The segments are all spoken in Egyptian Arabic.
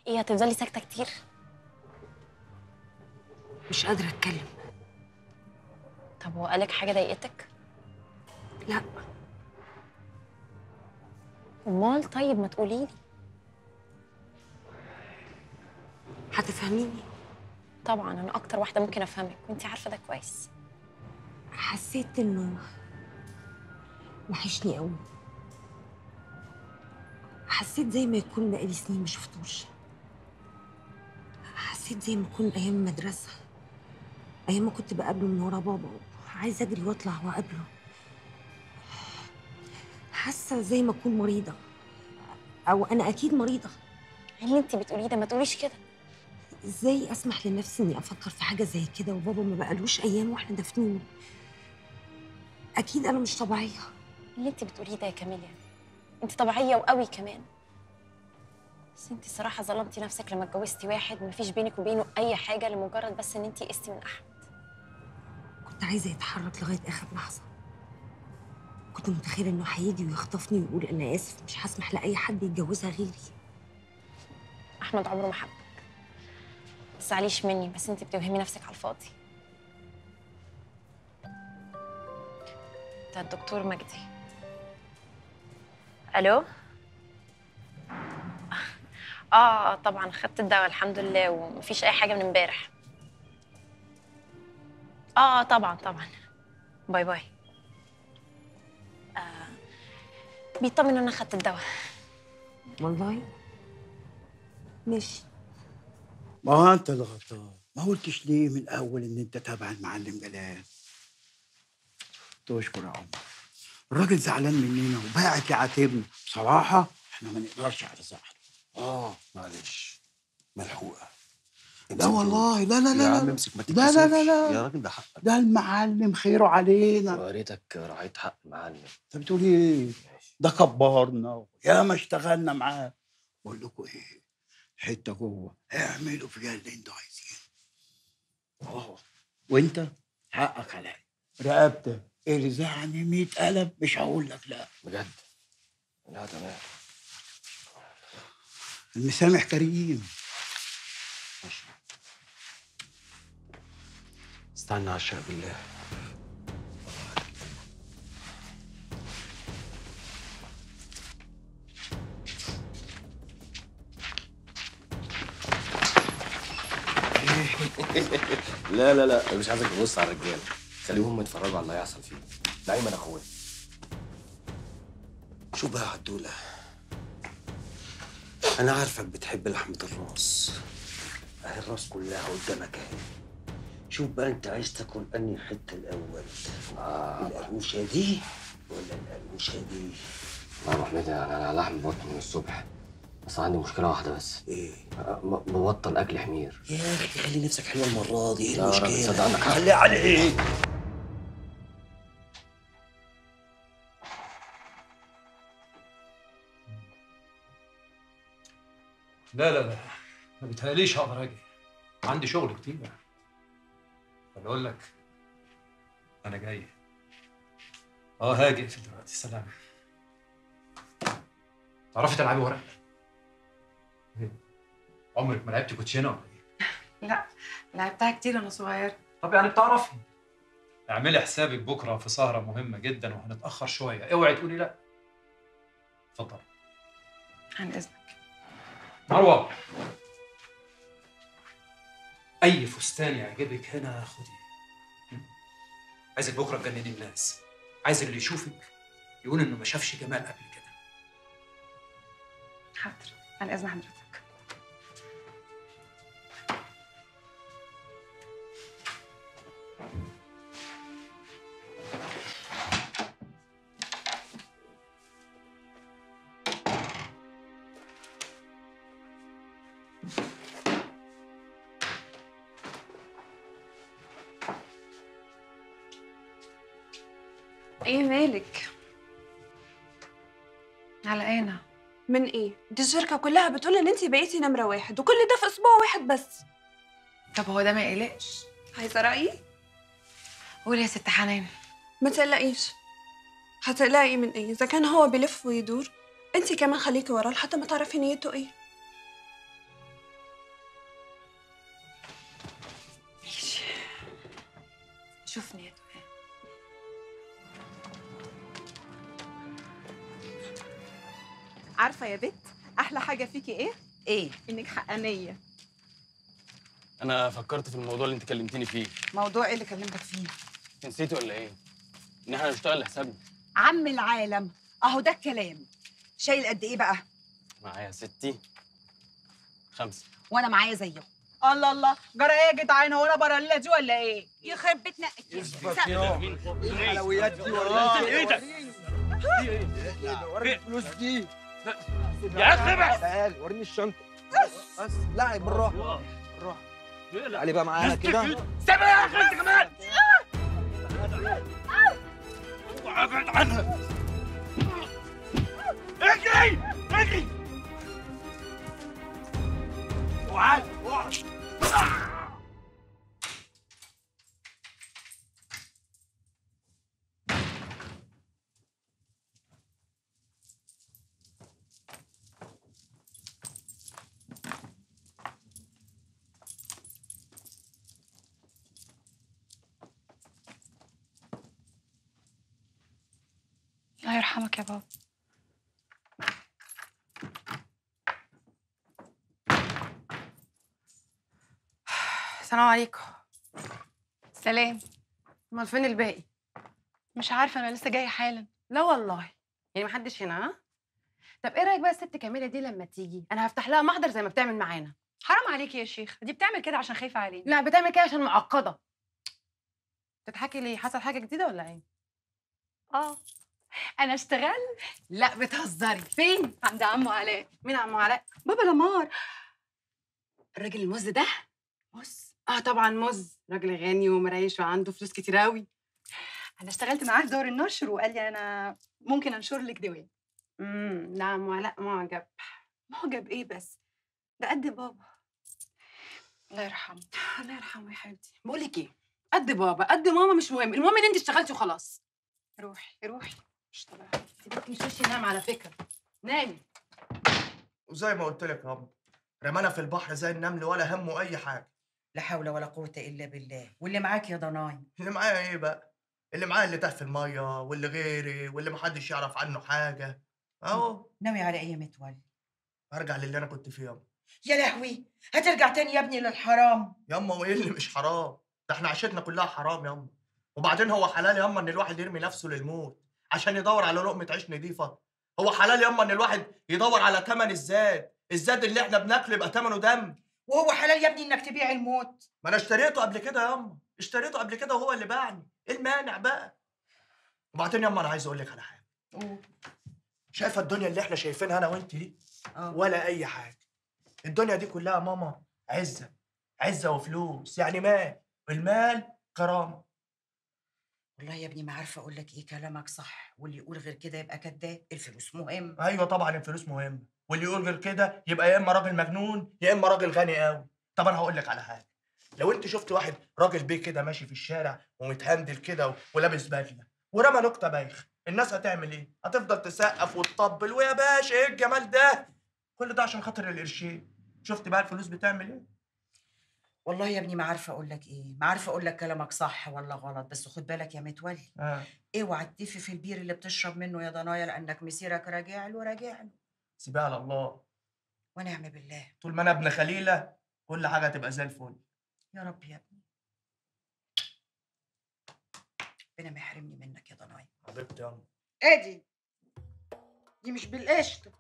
ايه هتفضلي ساكته كتير مش قادره اتكلم طب هو قالك حاجه ضايقتك لا امال طيب ما تقولي لي هتفهميني طبعا انا اكتر واحده ممكن افهمك وانت عارفه ده كويس حسيت انه وحشني قوي حسيت زي ما يكون بقالي سنين ما شفتوش حسيت زي ما يكون ايام المدرسه ايام ما كنت بقابله من ورا بابا عايزه اجري واطلع واقابله حاسه زي ما اكون مريضه او انا اكيد مريضه ايه اللي انت بتقوليه ده ما تقوليش كده ازاي اسمح لنفسي اني افكر في حاجه زي كده وبابا ما بقالوش ايام واحنا دافنينه اكيد انا مش طبيعيه إيه اللي انت بتقوليه ده يا كاميليا انت طبيعيه وقوي كمان بس انت الصراحه ظلمتي نفسك لما اتجوزتي واحد مفيش بينك وبينه اي حاجه لمجرد بس ان انت يئستي من احمد كنت عايزه يتحرك لغايه اخر لحظه كنت متخيله انه هيجي ويخطفني ويقول انا اسف مش هسمح لاي حد يتجوزها غيري احمد عمره ما حبك ما تزعليش مني بس انت بتوهمي نفسك على الفاضي ده الدكتور مجدي الو اه طبعا خدت الدواء الحمد لله ومفيش اي حاجه من امبارح اه آه، طبعا طبعا باي باي آه بيطمن ان انا خدت الدواء والله ماشي ما هو انت اللي غلطان ما قلتش ليه من الاول ان انت تابع المعلم جلال تشكر يا عمر الراجل زعلان مننا وباعت يعاتبنا بصراحه احنا ما نقدرش على زعل اه معلش ملحوقه لا والله لا لا يا لا عم لا امسك ما لا لا لا تتكسفش. لا. يا راجل ده حقك ده المعلم خيره علينا يا ريتك راعيت حق المعلم انت بتقول ايه ده كبرنا يا ما اشتغلنا معاه بقول لكم ايه حته جوه اعملوا فيها اللي انتوا عايزينه اه وانت حقك عليا رقبتك ارزعني 100 قلم مش هقول لك لا بجد لا تمام المسامح كريم ماشي استنى عشاء بالله لا لا لا مش عايزك تبص على الرجاله خليهم هم يتفرجوا على اللي هيحصل فيه ده ايمن اخويا شوف بقى يا عدوله انا عارفك بتحب لحمه الراس اهي الراس كلها قدامك اهي شوف بقى انت عايز تاكل انهي حته الاول آه. القرموشه دي ولا القرموشه دي لا يا ابو حميد انا انا لحم بطن من الصبح بس عندي مشكله واحده بس ايه م- ببطل اكل حمير يا اخي خلي نفسك حلوه المره دي ايه لا يا راجل، المشكله صدق عندك حق. خلي عليك لا لا لا ما بيتهيأليش هقدر اجي عندي شغل كتير ولا اقول لك انا جاي اه هاجي في دلوقتي سلام تعرفي تلعبي ورق؟ إيه؟ عمرك ما لعبتي كوتشينه ولا ايه؟ لا لعبتها كتير وانا صغيره طب يعني بتعرفي اعملي حسابك بكره في سهره مهمه جدا وهنتاخر شويه اوعي تقولي لا اتفضل عن اذنك مروه اي فستان يعجبك هنا خديه عايزك بكره تجنني الناس عايز اللي يشوفك يقول انه ما شافش جمال قبل كده حاضر عن اذن حضرتك ايه مالك على ايه من ايه؟ دي الشركة كلها بتقول ان انتي بقيتي نمرة واحد وكل ده في اسبوع واحد بس طب هو ده ما يقلقش عايزة رأيي؟ قولي يا ست حنان ما تقلقيش هتقلقي من ايه؟ اذا كان هو بيلف ويدور انتي كمان خليكي وراه لحد ما تعرفي نيته ايه شوفني يا دعاء عارفه يا بت احلى حاجه فيكي ايه ايه انك حقانيه انا فكرت في الموضوع اللي انت كلمتني فيه موضوع ايه اللي كلمتك فيه نسيتي ولا ايه ان احنا نشتغل لحسابنا عم العالم اهو ده الكلام شايل قد ايه بقى معايا ستي خمسة وانا معايا زيه الله الله جرى ايه يا جدعان هو انا برا دي ولا ايه يخرب بيتنا اثبت يا الحلويات دي وريني ايه ده؟ وريني الفلوس دي يا اخي ابعد تعال وريني الشنطه بس لا بالراحه بالراحه تعالي بقى معانا كده سيبها يا اخي انت كمان ابعد عنها اجري اجري وعد وعد الله يرحمك يا بابا السلام عليكم سلام امال فين الباقي مش عارفه انا لسه جايه حالا لا والله يعني محدش هنا ها طب ايه رايك بقى الست كامله دي لما تيجي انا هفتح لها محضر زي ما بتعمل معانا حرام عليكي يا شيخ دي بتعمل كده عشان خايفه علينا لا بتعمل كده عشان معقده تضحكي ليه حصل حاجه جديده ولا ايه اه انا اشتغل لا بتهزري فين عند عمو علاء مين عمو علاء بابا لمار الراجل المز ده مز اه طبعا مز راجل غني ومريش وعنده فلوس كتير قوي انا اشتغلت معاه في دور النشر وقال لي انا ممكن انشر لك دواء امم لا عمو علاء معجب معجب ايه بس ده قد بابا الله يرحمه الله يرحمه يا حبيبتي بقول لك ايه قد بابا قد ماما مش مهم المهم ان انت اشتغلتي وخلاص روحي روحي مش طبيعي انت مش وشي نام على فكره نامي وزي ما قلت لك يا ابني رمانا في البحر زي النمل ولا همه اي حاجه لا حول ولا قوه الا بالله واللي معاك يا ضناي اللي معايا ايه بقى اللي معايا اللي تاه في الميه واللي غيري واللي محدش يعرف عنه حاجه اهو ناوي على ايه يا متولي هرجع للي انا كنت فيه ياما يا لهوي هترجع تاني يا ابني للحرام ياما وايه اللي مش حرام ده احنا عيشتنا كلها حرام ياما وبعدين هو حلال ياما ان الواحد يرمي نفسه للموت عشان يدور على لقمه عيش نظيفه هو حلال ياما ان الواحد يدور على ثمن الزاد الزاد اللي احنا بناكله يبقى ثمنه دم وهو حلال يا ابني انك تبيع الموت ما انا اشتريته قبل كده ياما اشتريته قبل كده وهو اللي باعني ايه المانع بقى وبعدين ياما انا عايز اقول لك على حاجه شايفه الدنيا اللي احنا شايفينها انا وانت دي ولا اي حاجه الدنيا دي كلها ماما عزه عزه وفلوس يعني مال المال كرامه والله يا ابني ما عارفه اقول لك ايه كلامك صح واللي يقول غير كده يبقى كذاب الفلوس مهم ايوه طبعا الفلوس مهمه واللي يقول غير كده يبقى يا اما راجل مجنون يا اما راجل غني قوي طب انا هقول لك على حاجه لو انت شفت واحد راجل بيه كده ماشي في الشارع ومتهندل كده و- ولابس بدله ورمى نكته بايخه الناس هتعمل ايه هتفضل تسقف وتطبل ويا باشا ايه الجمال ده كل ده عشان خاطر القرشين شفت بقى الفلوس بتعمل ايه والله يا ابني ما عارفه اقول لك ايه ما عارفه اقول لك كلامك صح ولا غلط بس خد بالك يا متولي اه اوعى تدفي في البير اللي بتشرب منه يا ضنايا لانك مسيرك راجع له راجع له سيبها على الله ونعم بالله طول ما انا ابن خليله كل حاجه هتبقى زي الفل يا رب يا ابني ربنا ما يحرمني منك يا ضنايا حبيبتي يلا ادي دي مش بالقشطه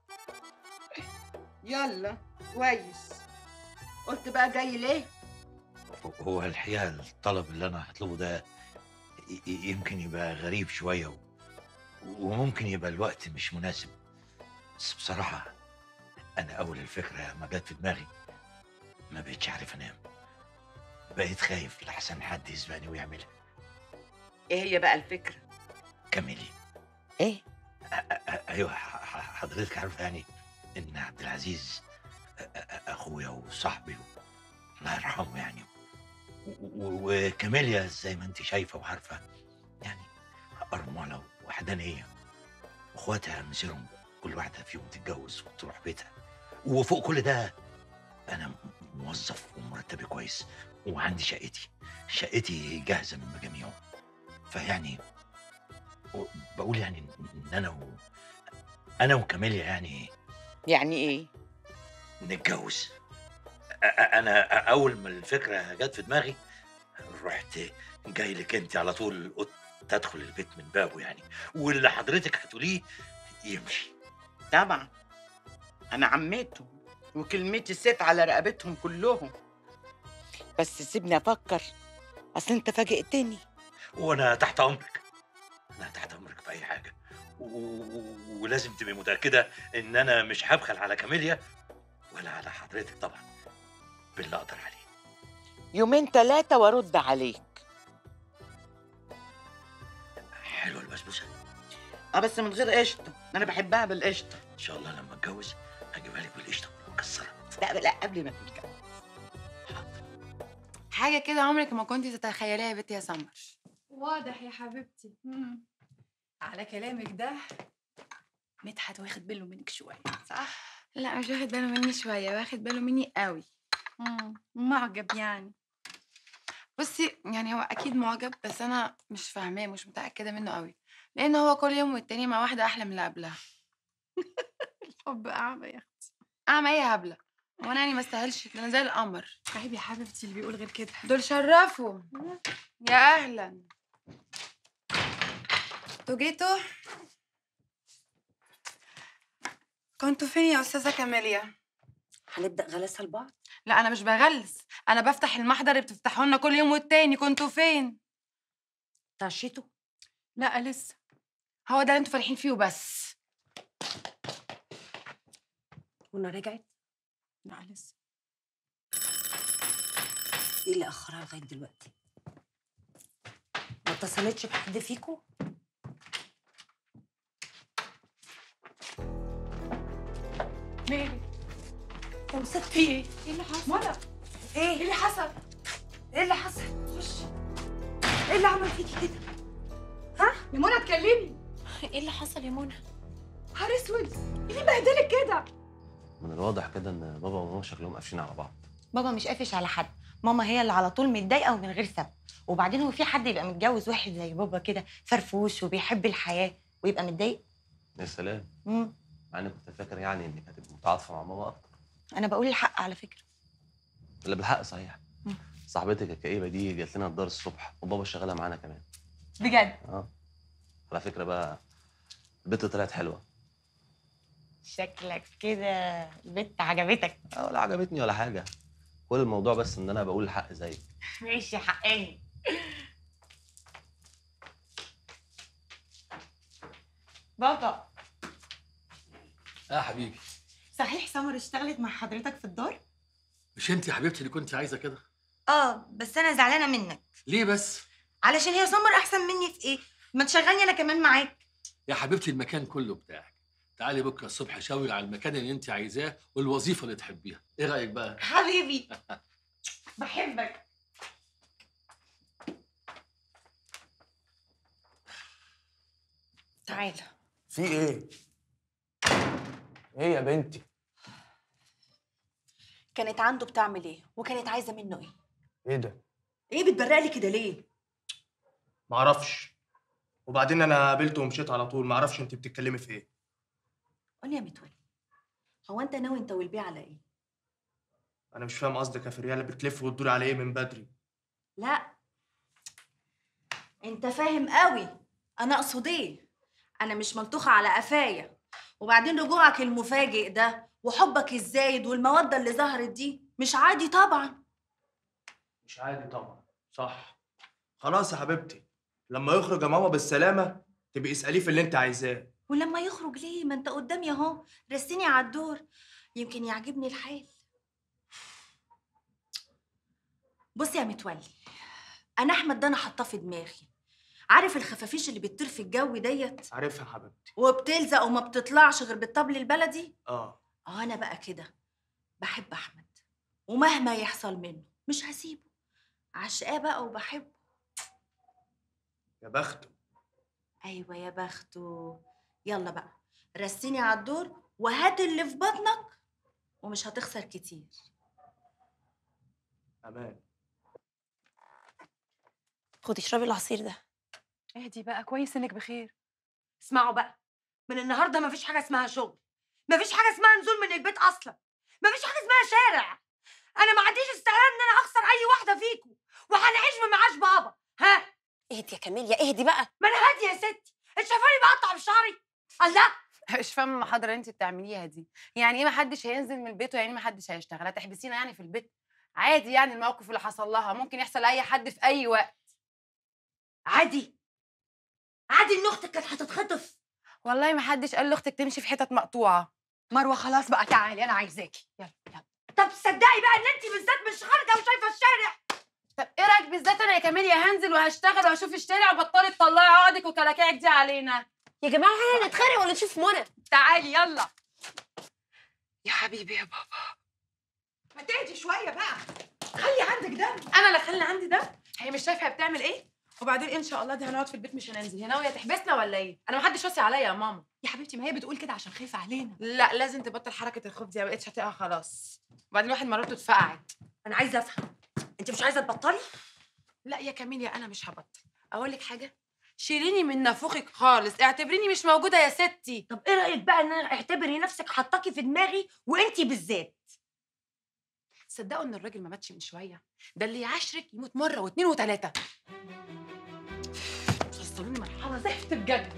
يلا كويس قلت بقى جاي ليه هو الحقيقة الطلب اللي أنا هطلبه ده ي- ي- يمكن يبقى غريب شوية و- وممكن يبقى الوقت مش مناسب بس بصراحة أنا أول الفكرة ما جت في دماغي ما بقتش عارف أنام بقيت خايف لحسن حد يسبقني ويعملها ايه هي بقى الفكره كملي ايه أ- أ- أيوه ح- ح- حضرتك عارفة يعني إن عبد العزيز أ- أ- أخويا وصاحبي الله يرحمه يعني و- و- وكاميليا زي ما انت شايفه وعارفه يعني ارمله وحدانيه واخواتها مسيرهم كل واحده فيهم تتجوز وتروح بيتها وفوق كل ده انا م- موظف ومرتبي كويس وعندي شقتي شقتي جاهزه من مجاميعه فيعني و- بقول يعني ان انا و... انا وكاميليا يعني يعني ايه نتجوز أ- أ- انا اول ما الفكره جت في دماغي رحت جاي لك انت على طول قلت تدخل البيت من بابه يعني واللي حضرتك هتقوليه يمشي طبعا انا عمته وكلمتي ست على رقبتهم كلهم بس سيبني افكر اصل انت فاجئتني وانا تحت امرك انا تحت امرك في اي حاجه و... و- ولازم تبقي متاكده ان انا مش هبخل على كاميليا ولا على حضرتك طبعا باللي اقدر عليه يومين ثلاثة وارد عليك حلوه البسبوسه اه بس من غير قشطة انا بحبها بالقشطة ان شاء الله لما اتجوز هجيبها لك بالقشطه مكسره لا لا قبل ما تتجوز حاجه كده عمرك ما كنت تتخيليها يا بنتي يا سمر واضح يا حبيبتي مم. على كلامك ده مدحت واخد باله منك شويه صح لا مش واخد باله مني شويه واخد باله مني قوي مم. معجب يعني بصي يعني هو اكيد معجب بس انا مش فاهماه مش متاكده منه قوي لان هو كل يوم والتاني مع واحده احلى من اللي قبلها الحب اعمى يا اختي اعمى ايه يا هبله وانا يعني ما استاهلش ده انا زي القمر عيب يا حبيبتي اللي بيقول غير كده دول شرفوا يا اهلا انتوا جيتوا كنتوا فين يا استاذه كاميليا هنبدا غلاسه لبعض لا انا مش بغلس انا بفتح المحضر اللي بتفتحوه لنا كل يوم والتاني كنتوا فين تعشيتوا لا لسه هو ده اللي انتوا فرحين فيه وبس منى رجعت لا لسه ايه اللي اخرها لغايه دلوقتي ما اتصلتش بحد فيكم مالك يا ست في ايه؟ ايه اللي حصل؟ منى ايه ايه اللي حصل؟ ايه اللي حصل خش ايه اللي عمل فيكي كده ها؟ يا منى اتكلمي ايه اللي حصل يا منى؟ نهار اسود ايه اللي بهدلك كده؟ من الواضح كده ان بابا وماما شكلهم قافشين على بعض بابا مش قافش على حد ماما هي اللي على طول متضايقه ومن غير سبب وبعدين هو في حد يبقى متجوز واحد زي بابا كده فرفوش وبيحب الحياه ويبقى متضايق يا سلام مم. مع اني كنت فاكر يعني انك هتبقى متعاطفه مع ماما اكتر انا بقول الحق على فكره اللي بالحق صحيح صاحبتك الكئيبه دي جات لنا الدار الصبح وبابا شغاله معانا كمان بجد اه على فكره بقى البت طلعت حلوه شكلك كده البت عجبتك اه ولا عجبتني ولا حاجه كل الموضوع بس ان انا بقول الحق زيك ماشي حقاني بابا اه حبيبي صحيح سمر اشتغلت مع حضرتك في الدار مش انت يا حبيبتي اللي كنت عايزه كده اه بس انا زعلانه منك ليه بس علشان هي سمر احسن مني في ايه ما تشغلني انا كمان معاك يا حبيبتي المكان كله بتاعك تعالي بكره الصبح شاور على المكان اللي انت عايزاه والوظيفه اللي تحبيها ايه رايك بقى حبيبي بحبك تعالى في ايه ايه يا بنتي كانت عنده بتعمل ايه وكانت عايزه منه ايه ايه ده ايه بتبرقلي كده ليه معرفش وبعدين انا قابلته ومشيت على طول معرفش انت بتتكلمي في ايه قولي يا متولي هو انت ناوي انت والبيع على ايه انا مش فاهم قصدك يا فرياله بتلف وتدور على ايه من بدري لا انت فاهم قوي انا اقصد ايه انا مش ملطوخه على قفايا وبعدين رجوعك المفاجئ ده وحبك الزايد والموده اللي ظهرت دي مش عادي طبعا مش عادي طبعا صح خلاص يا حبيبتي لما يخرج يا ماما بالسلامه تبقي اساليه في اللي انت عايزاه ولما يخرج ليه ما انت قدامي اهو رسيني على الدور يمكن يعجبني الحال بص يا متولي انا احمد ده انا حاطاه في دماغي عارف الخفافيش اللي بتطير في الجو ديت عارفها يا حبيبتي وبتلزق وما بتطلعش غير بالطبل البلدي اه اه انا بقى كده بحب احمد ومهما يحصل منه مش هسيبه عشقاه بقى وبحبه يا بخته ايوه يا بخته يلا بقى رسيني على الدور وهات اللي في بطنك ومش هتخسر كتير امان خدي اشربي العصير ده اهدي بقى كويس انك بخير اسمعوا بقى من النهارده مفيش حاجه اسمها شغل مفيش حاجه اسمها نزول من البيت اصلا مفيش حاجه اسمها شارع انا ما عنديش استعداد ان انا اخسر اي واحده فيكم وهنعيش بمعاش بابا ها اهدي يا كاميليا اهدي بقى ما انا هاديه يا ستي انت شايفاني بقطع في شعري الله مش فاهمه المحاضره اللي انت بتعمليها دي يعني ايه ما حدش هينزل من البيت ويعني ما حدش هيشتغل هتحبسينا يعني في البيت عادي يعني الموقف اللي حصل لها ممكن يحصل لاي حد في اي وقت عادي عادي ان اختك كانت هتتخطف والله ما حدش قال لاختك تمشي في حتت مقطوعه مروه خلاص بقى تعالي انا عايزاكي يلا يلا طب تصدقي بقى ان انت بالذات مش خارجه وشايفه الشارع طب ايه رايك بالذات انا يا كاميليا هنزل وهشتغل وهشوف الشارع وبطلي تطلعي عقدك وكلاكيعك دي علينا يا جماعه احنا نتخانق ولا نشوف منى تعالي يلا يا حبيبي يا بابا ما تهدي شويه بقى خلي عندك دم انا اللي خلي عندي ده هي مش شايفه هي بتعمل ايه وبعدين ان شاء الله دي هنقعد في البيت مش هننزل هي ناويه تحبسنا ولا ايه انا ما حدش وصي عليا يا ماما يا حبيبتي ما هي بتقول كده عشان خايفه علينا لا لازم تبطل حركه الخوف دي ما بقتش هتقع خلاص وبعدين الواحد مرته اتفقعت انا عايزه افهم انت مش عايزه تبطلي لا يا كاميليا انا مش هبطل اقول لك حاجه شيليني من نافوخك خالص اعتبريني مش موجوده يا ستي طب ايه رايك بقى ان انا اعتبري نفسك حطاكي في دماغي وانتي بالذات تصدقوا ان الراجل ما ماتش من شويه ده اللي يعاشرك يموت مره واثنين وثلاثه وصلوني مرحله زفت بجد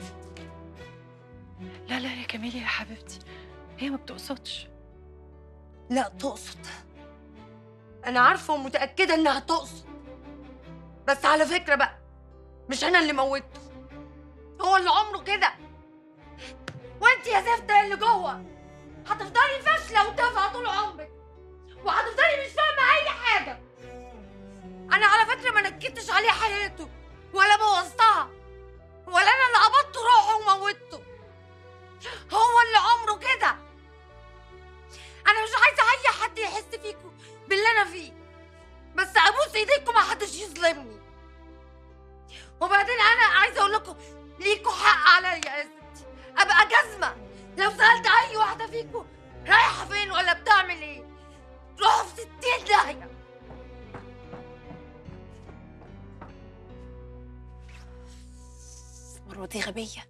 لا لا يا كاميليا يا حبيبتي هي ما بتقصدش لا تقصد انا عارفه ومتاكده انها تقصد بس على فكره بقى مش انا اللي موتته هو اللي عمره كده وانت يا زفته اللي جوه هتفضلي فاشله وتافهه طول عمرك وهتفضلي مش فاهمه اي حاجه انا على فكره ما نكدتش عليه حياته ولا بوظتها ولا انا اللي قبضت روحه وموتته هو اللي عمره كده انا مش عايزه اي حد يحس فيكم باللي انا فيه بس ابوس ايديكم ما حدش يظلمني وبعدين انا عايزه اقول لكم ليكوا حق عليا يا ستي ابقى جزمه لو سالت اي واحده فيكم رايحه فين ولا بتعمل ايه روحوا في ستين داهيه مروه دي غبيه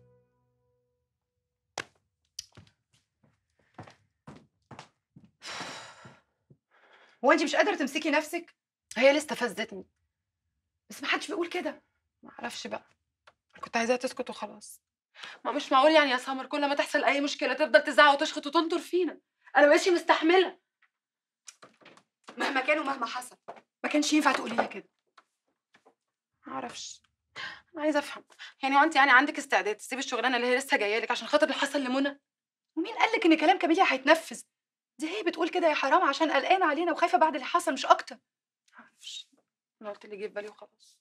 هو انت مش قادره تمسكي نفسك هي لسه استفزتني بس ما حدش بيقول كده ما اعرفش بقى كنت عايزاها تسكت وخلاص ما مش معقول يعني يا سمر كل ما تحصل اي مشكله تفضل تزعق وتشخط وتنطر فينا انا ماشي مستحمله مهما كان ومهما حصل ما كانش ينفع تقولي لها كده ما اعرفش انا عايزه افهم يعني هو انت يعني عندك استعداد تسيبي الشغلانه اللي هي لسه جايه لك عشان خاطر اللي حصل لمنى ومين قال لك ان كلام كاميليا هيتنفذ دي هي بتقول كده يا حرام عشان قلقانه علينا وخايفه بعد اللي حصل مش اكتر معرفش انا قلت اللي جه في بالي وخلاص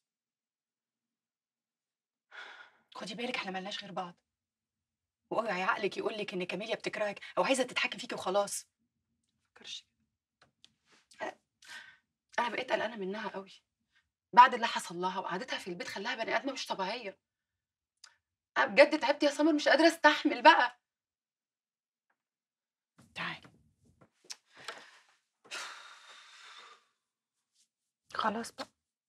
خدي بالك احنا ملناش غير بعض واوعي عقلك يقول لك ان كاميليا بتكرهك او عايزه تتحكم فيكي وخلاص فكرش انا أنا بقيت قلقانه منها قوي بعد اللي حصل لها وقعدتها في البيت خلاها بني ادمه مش طبيعيه انا بجد تعبت يا سمر مش قادره استحمل بقى تعالي خلاص بقى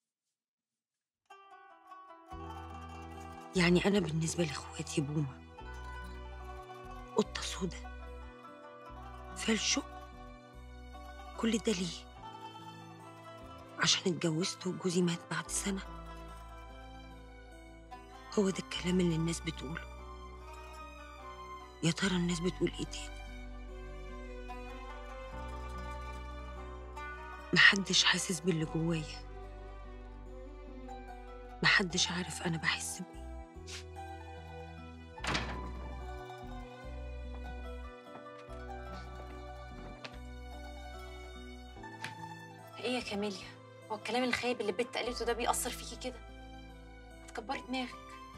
يعني أنا بالنسبة لإخواتي بومة قطة سودا فالشو كل ده ليه؟ عشان اتجوزت وجوزي مات بعد سنة هو ده الكلام اللي الناس بتقوله يا ترى الناس بتقول ايه تاني محدش حاسس باللي جوايا محدش عارف انا بحس بايه ايه يا كاميليا هو الكلام الخايب اللي البت قالته ده بيأثر فيكي كده تكبري دماغك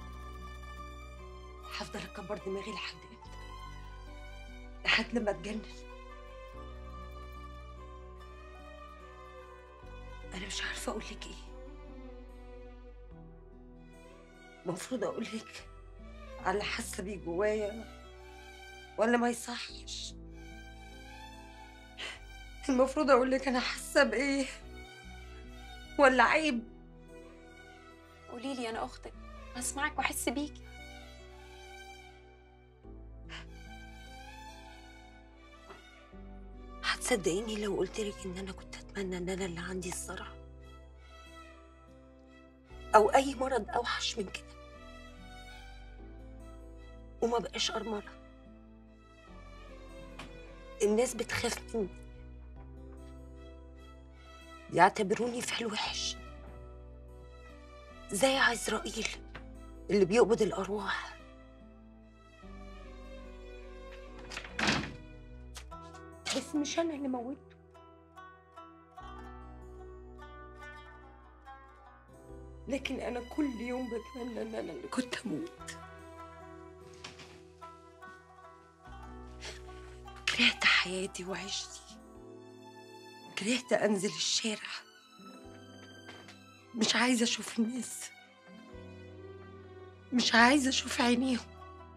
هفضل اكبر دماغي لحد امتى لحد لما اتجنن انا مش عارفه اقول لك ايه المفروض اقول لك على اللي حاسه بيه جوايا ولا ما يصحش المفروض اقول لك انا حاسه بايه ولا عيب قولي لي انا اختك اسمعك واحس بيكي هتصدقيني لو قلتلك ان انا كنت اتمنى ان انا اللي عندي الصرع او اي مرض اوحش من كده وما بقاش ارمله الناس بتخاف مني يعتبروني فعل وحش زي عزرائيل اللي بيقبض الارواح بس مش انا اللي موته لكن انا كل يوم بتمنى ان انا اللي كنت اموت كرهت حياتي وعيشتي كرهت انزل الشارع مش عايزه اشوف الناس مش عايزه اشوف عينيهم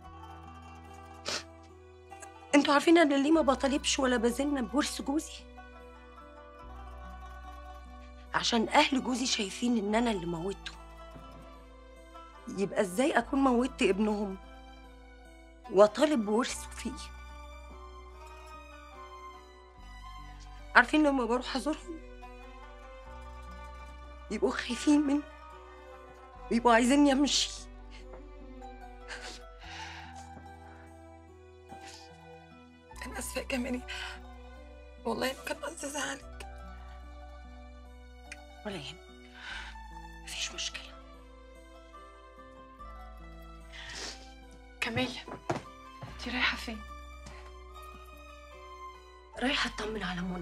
انتوا عارفين انا ليه ما بطالبش ولا بزن بورث جوزي عشان اهل جوزي شايفين ان انا اللي موته يبقى ازاي اكون موتت ابنهم واطالب بورثه فيه عارفين لما بروح ازورهم يبقوا خايفين مني يبقوا عايزيني امشي انا اسفه يا كمالي والله ما كان قصدي ازعلك ولا يهمك مفيش مشكله كمال انت رايحه فين رايحه اطمن على منى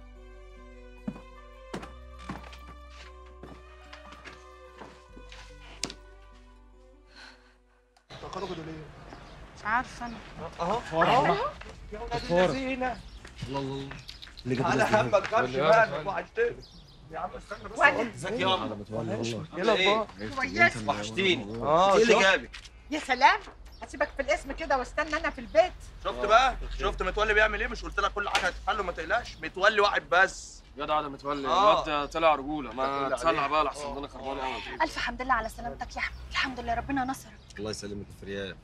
تخرجوا كده ليه؟ مش عارفه انا اهو فرح اهو بقى. يا ولاد فرح. اللذينه الله الله اللي جاب على الناس دي همك هنا. غرش بقى وعشتني يا عم استنى بس ولا. أقول. ازيك يا عم متولي والله يلا بقى كويس وحشتيني اه ايه اللي شفت؟ جابك يا سلام هسيبك في الاسم كده واستنى انا في البيت شفت بقى شفت متولي بيعمل ايه مش قلت لك كل حاجه هتتحل وما تقلقش متولي واحد بس جدع ده متولي آه. الواد ده طلع رجوله ما تقول عليه. تسلع بقى لحسن انا خربان قوي الف حمد لله على سلامتك يا احمد الحمد لله ربنا نصرك الله يسلمك يا فريال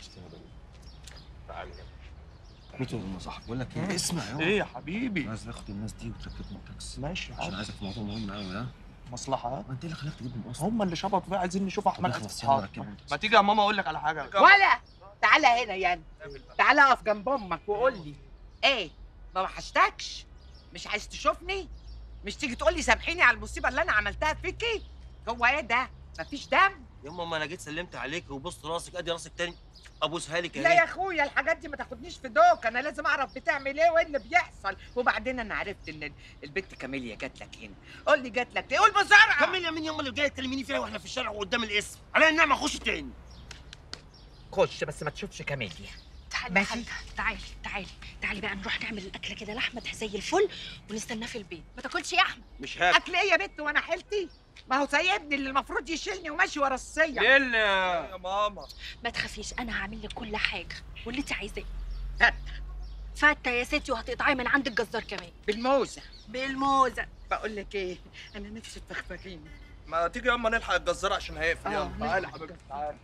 تعالى ميتو يا صاحبي بقول لك ايه اسمع يا ايه يا حبيبي عايز اخد الناس دي وتركبهم تاكسي ماشي عشان عايزك في موضوع مهم قوي ها مصلحه ها؟ ما انت اللي خلاك تجيبهم اصلا هم اللي شبطوا فيها عايزين نشوف احمد طب اخلص، اصحاب يلا ركبهم تاكسي. ما تيجي يا ماما اقول لك على حاجه ولا تعالى هنا يا تعالى اقف جنب امك وقول لي ايه ما وحشتكش مش عايز تشوفني مش تيجي تقول لي سامحيني على المصيبه اللي انا عملتها فيكي هو ايه ده مفيش دم يما ما انا جيت سلمت عليك وبصت راسك ادي راسك تاني ابوسها لك لا يا اخويا الحاجات دي ما تاخدنيش في دوك انا لازم اعرف بتعمل ايه وايه اللي بيحصل وبعدين انا عرفت ان البت كاميليا جات لك هنا قول لي جات لك ليه قول بسرعه كاميليا مين يما اللي جايه تكلميني فيها واحنا في الشارع وقدام الاسم على النعمه اخش تاني خش بس ما تشوفش كاميليا تعالي ماشي. ماشي تعالي تعالي تعالي بقى نروح نعمل الاكله كده لاحمد زي الفل ونستناه في البيت ما تاكلش يا احمد مش هاكل اكل ايه يا بت وانا حيلتي ما هو سايبني اللي المفروض يشيلني وماشي ورا السيا ليه يا ماما ما تخافيش انا هعمل لك كل حاجه واللي انت عايزاه فت فته يا ستي وهتقطعي من عند الجزار كمان بالموزه بالموزه بقول لك ايه انا نفسي تفخفخيني ما تيجي ياما نلحق الجزار عشان هيقفل آه، يلا نلحق تعالى يا حبيبتي تعالى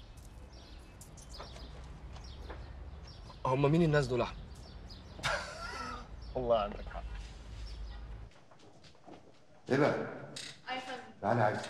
هم مين الناس دول احمد والله عندك حق ايه بقى؟ تعالى عايز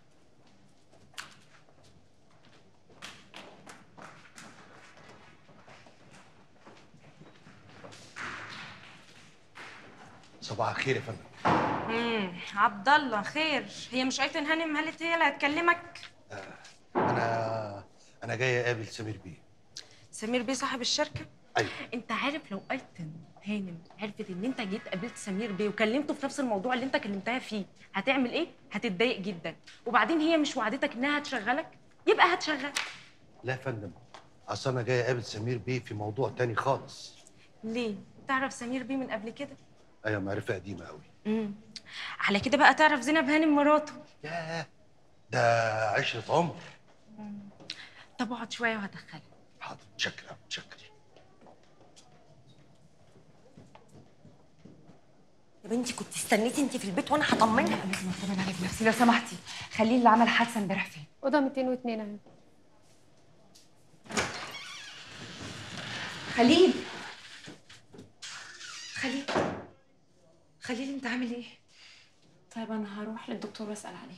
صباح الخير يا فندم امم عبد الله خير هي مش ايتن هانم قالت هي اللي هتكلمك انا انا جاي اقابل سمير بيه سمير بيه صاحب الشركه ايوه انت عارف لو ايتن هانم عرفت ان انت جيت قابلت سمير بيه وكلمته في نفس الموضوع اللي انت كلمتها فيه هتعمل ايه هتتضايق جدا وبعدين هي مش وعدتك انها هتشغلك يبقى هتشغلك لا يا فندم اصل انا جاي اقابل سمير بيه في موضوع تاني خالص ليه تعرف سمير بيه من قبل كده ايوه معرفه قديمه قوي امم على كده بقى تعرف زينب هانم مراته ياه ده عشره عمر طب اقعد شويه وهدخلك حاضر متشكر متشكر بنتي كنت استنيتي انت في البيت وانا هطمنك لازم اطمن عليك بنفسي لو سمحتي خليه اللي عمل حادثه امبارح فين اوضه 202 اهي خليل خليل خليل انت عامل ايه طيب انا هروح للدكتور واسال عليه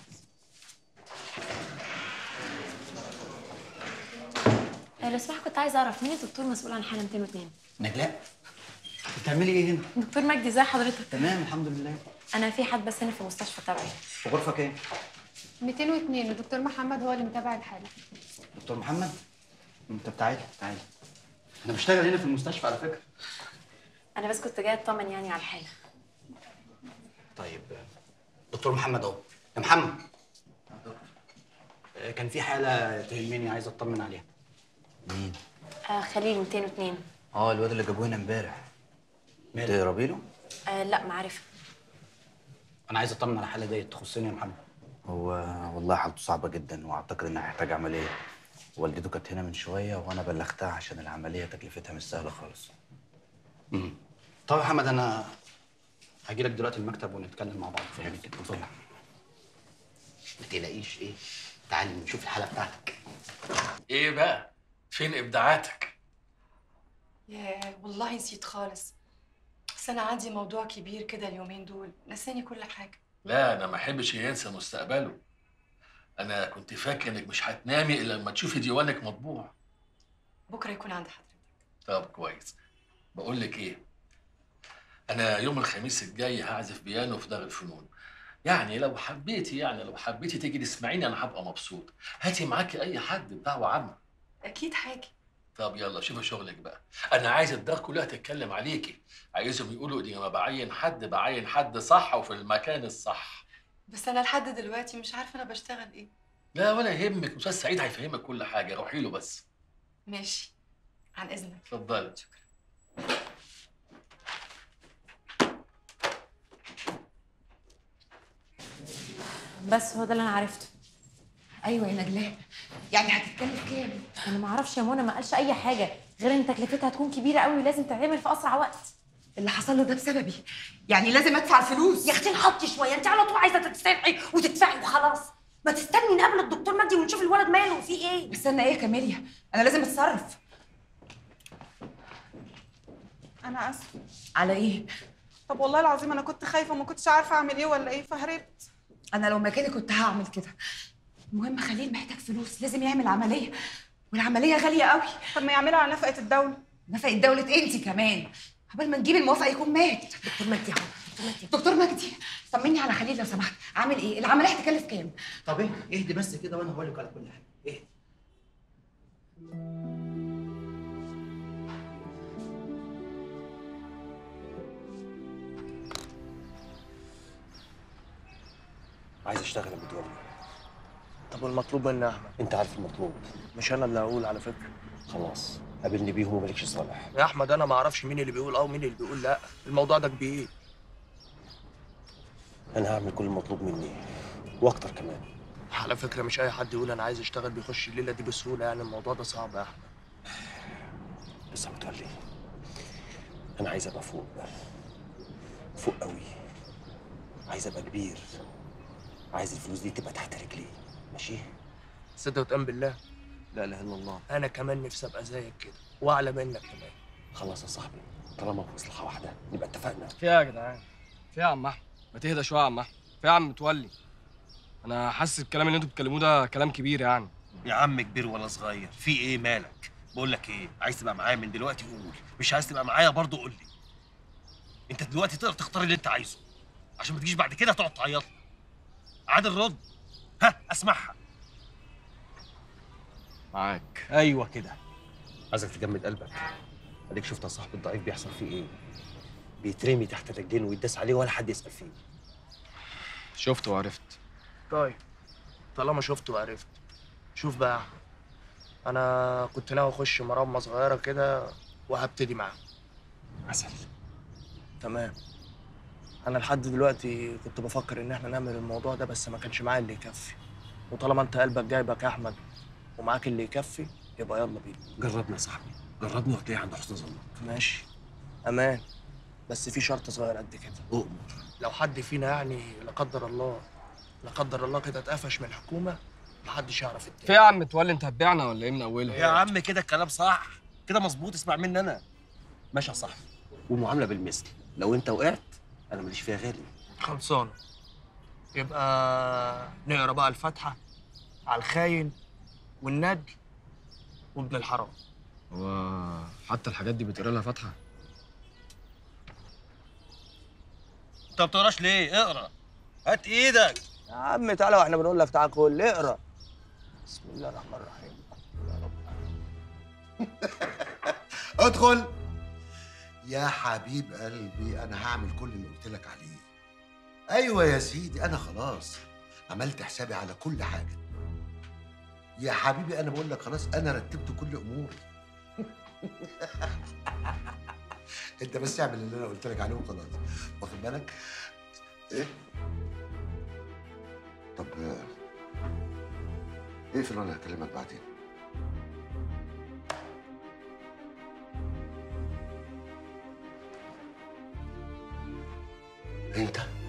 آه، لو سمحت كنت عايزه اعرف مين الدكتور مسؤول عن حاله 202 نجلاء بتعملي ايه هنا؟ دكتور مجدي ازي حضرتك تمام الحمد لله انا في حد بس هنا في مستشفى تبعي في غرفه كام؟ 202 الدكتور محمد هو اللي متابع الحاله دكتور محمد انت تعالى تعالى انا بشتغل هنا في المستشفى على فكره انا بس كنت جايه اطمن يعني على الحاله طيب دكتور محمد اهو يا محمد آه، كان في حاله تهمني عايز اطمن عليها مين؟ آه خليل 202 اه الواد اللي جابوه هنا امبارح تقربي له؟ آه لا معرفه انا عايز اطمن على الحاله ديت تخصني يا محمد هو والله حالته صعبه جدا واعتقد انها هيحتاج عمليه والدته كانت هنا من شويه وانا بلغتها عشان العمليه تكلفتها مش سهله خالص امم طب يا محمد انا هاجي لك دلوقتي المكتب ونتكلم مع بعض في حاجه كده اتفضل ما تقلقيش ايه تعالي نشوف الحاله بتاعتك ايه بقى فين ابداعاتك ياه والله نسيت خالص بس انا عندي موضوع كبير كده اليومين دول نساني كل حاجه لا انا ما احبش ينسى مستقبله انا كنت فاكر انك مش هتنامي الا لما تشوفي ديوانك مطبوع بكره يكون عند حضرتك طب كويس بقول لك ايه انا يوم الخميس الجاي هعزف بيانو في دار الفنون يعني لو حبيتي يعني لو حبيتي تيجي تسمعيني انا هبقى مبسوط هاتي معاكي اي حد بدعوه عامه اكيد حاجه طب يلا شوفي شغلك بقى انا عايز الدار كلها تتكلم عليكي عايزهم يقولوا دي ما بعين حد بعين حد صح وفي المكان الصح بس انا لحد دلوقتي مش عارفه انا بشتغل ايه لا ولا يهمك استاذ سعيد هيفهمك كل حاجه روحي له بس ماشي عن اذنك اتفضلي بس هو ده اللي انا عرفته ايوه يا نجلاء يعني هتتكلف كام انا ما اعرفش يا منى ما قالش اي حاجه غير ان تكلفتها هتكون كبيره قوي ولازم تعمل في اسرع وقت اللي حصل له ده بسببي يعني لازم ادفع الفلوس يا اختي انحطي شويه انت على طول عايزه تتسرعي وتدفعي وخلاص ما تستني نقابل الدكتور مجدي ونشوف الولد ماله وفيه ايه استنى ايه يا كاميليا انا لازم اتصرف انا اسفه على ايه طب والله العظيم انا كنت خايفه وما كنتش عارفه اعمل ايه ولا ايه فهربت انا لو مكاني كنت هعمل كده المهم خليل محتاج فلوس لازم يعمل عمليه والعمليه غاليه قوي طب ما يعملها على نفقه الدوله نفقه دوله انت كمان قبل ما نجيب الموافقه يكون مات دكتور مجدي اهو دكتور مجدي دكتور مجدي طمني على خليل لو سمحت عامل ايه العمليه هتكلف كام طب ايه اهدي بس كده وانا هقول لك على كل حاجه اهدي عايز اشتغل يا متولي طب والمطلوب مني يا احمد انت عارف المطلوب مش انا اللي هقول على فكره خلاص قابلني بيهم ومالكش صالح يا احمد انا ما اعرفش مين اللي بيقول اه ومين اللي بيقول لا الموضوع ده كبير انا هعمل كل المطلوب مني واكتر كمان على فكره مش اي حد يقول انا عايز اشتغل بيخش الليله دي بسهوله يعني الموضوع ده صعب يا احمد بس يا متولي انا عايز ابقى فوق فوق قوي عايز ابقى كبير عايز الفلوس دي تبقى تحت رجلي ماشي صدق وتأمن بالله لا اله الا الله انا كمان نفسي ابقى زيك كده واعلى منك كمان خلاص يا صاحبي طالما في مصلحه واحده نبقى اتفقنا في ايه يا جدعان؟ في ايه يا عم احمد؟ ما تهدى شويه يا عم احمد، في ايه يا عم متولي؟ انا حاسس الكلام اللي انتوا بتتكلموه ده كلام كبير يعني يا عم كبير ولا صغير في ايه مالك بقول لك ايه عايز تبقى معايا من دلوقتي قول مش عايز تبقى معايا برضه قول لي انت دلوقتي تقدر تختار اللي انت عايزه عشان ما تجيش بعد كده تقعد تعيط لي. عادل رد ها اسمعها معاك ايوه كده عايزك تجمد قلبك اديك شفت يا صاحبي الضعيف بيحصل فيه ايه بيترمي تحت الرجلين ويداس عليه ولا حد يسال فيه شفت وعرفت طيب طالما شفت وعرفت شوف بقى يا احمد انا كنت ناوي اخش مرمى صغيره كده وهبتدي معاهم عسل تمام انا لحد دلوقتي كنت بفكر ان احنا نعمل الموضوع ده بس ما كانش معايا اللي يكفي وطالما انت قلبك جايبك يا احمد ومعاك اللي يكفي يبقى يلا بينا جربنا يا صاحبي جربني وهتلاقي عند حسن ظنك ماشي امان بس في شرط صغير قد كده أؤمر لو حد فينا يعني لا قدر الله لا قدر الله كده اتقفش من الحكومه محدش يعرف التاني في إيه يا عم متولي انت هتبيعنا ولا ايه من اولها يا عم كده الكلام صح كده مظبوط اسمع مني انا ماشي يا صاحبي والمعامله بالمثل لو انت وقعت انا ماليش فيها غالي خلصانه يبقى نقرا بقى الفاتحه على الخاين والندل وابن الحرام هو حتى الحاجات دي بتقرا لها فاتحه انت ما بتقراش ليه اقرا هات ايدك يا عم تعالى واحنا بنقول لك تعالى كل اقرا بسم الله الرحمن الرحيم ادخل يا حبيب قلبي انا هعمل كل اللي قلت لك عليه ايوه يا سيدي انا خلاص عملت حسابي على كل حاجه يا حبيبي انا بقول لك خلاص انا رتبت كل اموري انت بس اعمل اللي انا قلت لك عليه وخلاص واخد بالك ايه طب آه، اقفل وانا هكلمك بعدين انت